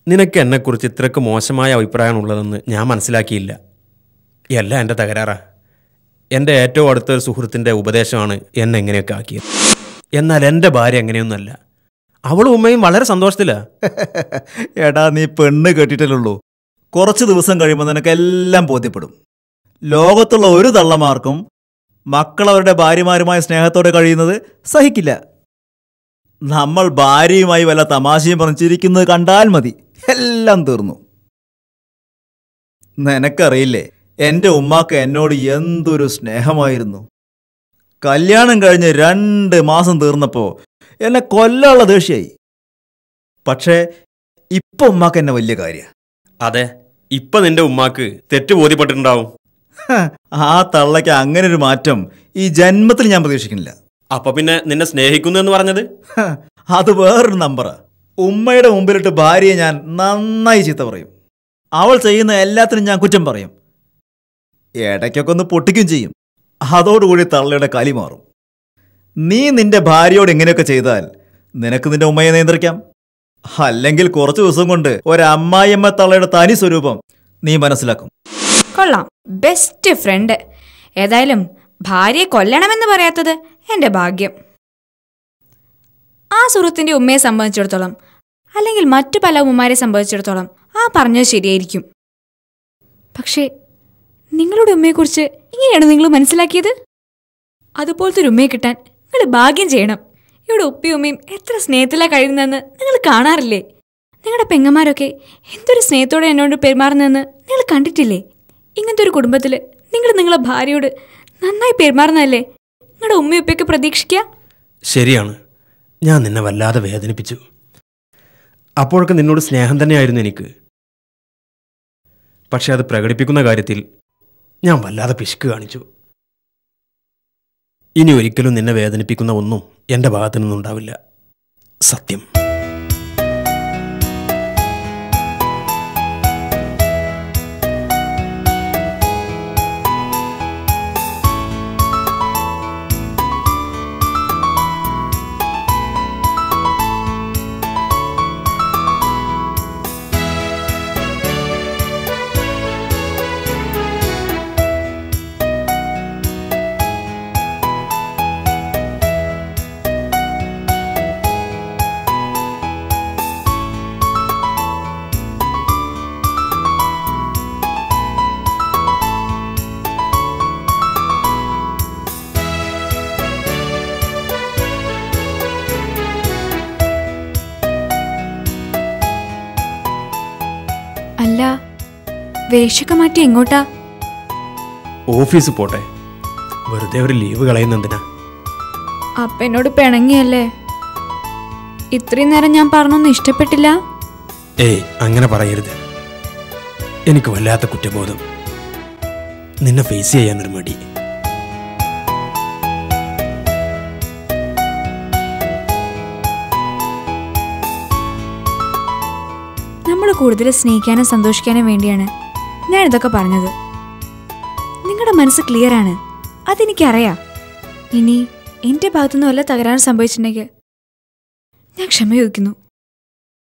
നിനക്ക് എന്നെക്കുറിച്ച് ഇത്രയ്ക്ക് മോശമായ അഭിപ്രായമാണുള്ളതെന്ന് ഞാൻ മനസ്സിലാക്കിയില്ല എല്ലാം എൻ്റെ തകരാറാ എൻ്റെ ഏറ്റവും അടുത്ത ഒരു സുഹൃത്തിൻ്റെ ഉപദേശമാണ് എന്നെ എങ്ങനെയൊക്കെ ആക്കിയത് എന്നാൽ എൻ്റെ ഭാര്യ എങ്ങനെയൊന്നുമല്ല അവളും ഉമ്മയും വളരെ സന്തോഷത്തിലാ എടാ നീ പെണ്ണ് കേട്ടിട്ടല്ലുള്ളൂ കുറച്ച് ദിവസം കഴിയുമ്പോൾ നിനക്ക് എല്ലാം ബോധ്യപ്പെടും ലോകത്തുള്ള ഒരു തള്ളമാർക്കും മക്കൾ അവരുടെ ഭാര്യമാരുമായി സ്നേഹത്തോടെ കഴിയുന്നത് സഹിക്കില്ല നമ്മൾ ഭാര്യയുമായി വല്ല തമാശയും പറഞ്ഞിരിക്കുന്നത് കണ്ടാൽ മതി എല്ലാം തീർന്നു നിനക്കറിയില്ലേ എൻ്റെ ഉമ്മാക്ക് എന്നോട് എന്തൊരു സ്നേഹമായിരുന്നു കല്യാണം കഴിഞ്ഞ് രണ്ട് മാസം തീർന്നപ്പോൾ എന്നെ കൊല്ലാനുള്ള ദേഷ്യായി പക്ഷേ ഇപ്പൊ ഉമ്മാക്ക് എന്നെ വലിയ കാര്യ അതെ ഇപ്പൊ നിന്റെ ഉമ്മാക്ക് തെറ്റ് ബോധ്യപ്പെട്ടിട്ടുണ്ടാവും ആ തള്ളയ്ക്ക് അങ്ങനെ ഒരു മാറ്റം ഈ ജന്മത്തിൽ ഞാൻ പ്രതീക്ഷിക്കുന്നില്ല അപ്പൊ പിന്നെ നിന്നെ സ്നേഹിക്കുന്നു എന്ന് പറഞ്ഞത് ഹ, അത് വേറൊരു നമ്പറാ ഉമ്മയുടെ മുമ്പിലിട്ട് ഭാര്യയെ ഞാൻ നന്നായി ചീത്ത പറയും അവൾ ചെയ്യുന്ന എല്ലാത്തിനും ഞാൻ കുറ്റം പറയും ഇടയ്ക്കൊക്കെ ഒന്ന് പൊട്ടിക്കും ചെയ്യും അതോടുകൂടി തള്ളയുടെ കലി മാറും നീ നിന്റെ ഭാര്യയോട് ഇങ്ങനെയൊക്കെ ചെയ്താൽ നിനക്ക് നിന്റെ ഉമ്മയെ നിയന്ത്രിക്കാം അല്ലെങ്കിൽ കുറച്ച് ദിവസം കൊണ്ട് ഒരമ്മായിയമ്മ തള്ളയുടെ തനി സ്വരൂപം നീ മനസ്സിലാക്കും കൊള്ളാം ബെസ്റ്റ് ഫ്രണ്ട് ഏതായാലും ഭാര്യയെ കൊല്ലണമെന്ന് പറയാത്തത് എൻ്റെ ഭാഗ്യം ആ സുഹൃത്തിൻ്റെ ഉമ്മയെ സംബന്ധിച്ചിടത്തോളം അല്ലെങ്കിൽ മറ്റു പല ഉമ്മമാരെ സംബന്ധിച്ചിടത്തോളം ആ പറഞ്ഞത് ശരിയായിരിക്കും പക്ഷേ നിങ്ങളുടെ ഉമ്മയെക്കുറിച്ച് ഇങ്ങനെയാണ് നിങ്ങൾ മനസ്സിലാക്കിയത് അതുപോലത്തെ ഒരു ഉമ്മയെ കിട്ടാൻ നിങ്ങൾ ഭാഗ്യം ചെയ്യണം ഇവിടെ ഉപ്പയും ഉമ്മയും എത്ര സ്നേഹത്തിലാണ് കഴിയുന്നതെന്ന് നിങ്ങൾ കാണാറില്ലേ നിങ്ങളുടെ പെങ്ങന്മാരൊക്കെ എന്തൊരു സ്നേഹത്തോടെ എന്നോട് പെരുമാറുന്നതെന്ന് നിങ്ങൾ കണ്ടിട്ടില്ലേ ഇങ്ങനത്തെ ഒരു കുടുംബത്തിൽ നിങ്ങൾ നിങ്ങളെ ഭാര്യയോട് നന്നായി പെരുമാറുന്നതല്ലേ നിങ്ങളുടെ ഉമ്മയുപ്പയൊക്കെ പ്രതീക്ഷിക്കുക ശരിയാണ് ഞാൻ നിന്നെ വല്ലാതെ വേദനിപ്പിച്ചു അപ്പോഴൊക്കെ നിന്നോട് സ്നേഹം തന്നെയായിരുന്നു എനിക്ക് പക്ഷെ അത് പ്രകടിപ്പിക്കുന്ന കാര്യത്തിൽ ഞാൻ വല്ലാതെ പിശുക്ക് കാണിച്ചു ഇനി ഒരിക്കലും നിന്നെ വേദനിപ്പിക്കുന്ന ഒന്നും എൻ്റെ ഭാഗത്തു നിന്നുണ്ടാവില്ല സത്യം അല്ല വേഷമൊക്കെ മാറ്റി എങ്ങോട്ടാ ഓഫീസ് പോട്ടെ വെറുതെ ഒരു ലീവ് കളയുന്നെന്തിനാ അപ്പ എന്നോട് പിണങ്ങിയല്ലേ ഇത്രയും നേരം ഞാൻ പറഞ്ഞൊന്നും ഇഷ്ടപ്പെട്ടില്ല ഏയ് അങ്ങനെ പറയരുത് എനിക്ക് വല്ലാത്ത കുറ്റബോധം നിന്നെ ഫേസ് ചെയ്യാനൊരു മടി നമ്മൾ കൂടുതൽ സ്നേഹിക്കാനും സന്തോഷിക്കാനും വേണ്ടിയാണ് ഞാൻ ഇതൊക്കെ പറഞ്ഞത് നിങ്ങളുടെ മനസ്സ് ക്ലിയർ ആണ് അതെനിക്കറിയാം ഇനി എൻ്റെ ഭാഗത്തുനിന്ന് വല്ല തകരാറ് സംഭവിച്ചിട്ടുണ്ടെങ്കിൽ ഞാൻ ക്ഷമ ചോദിക്കുന്നു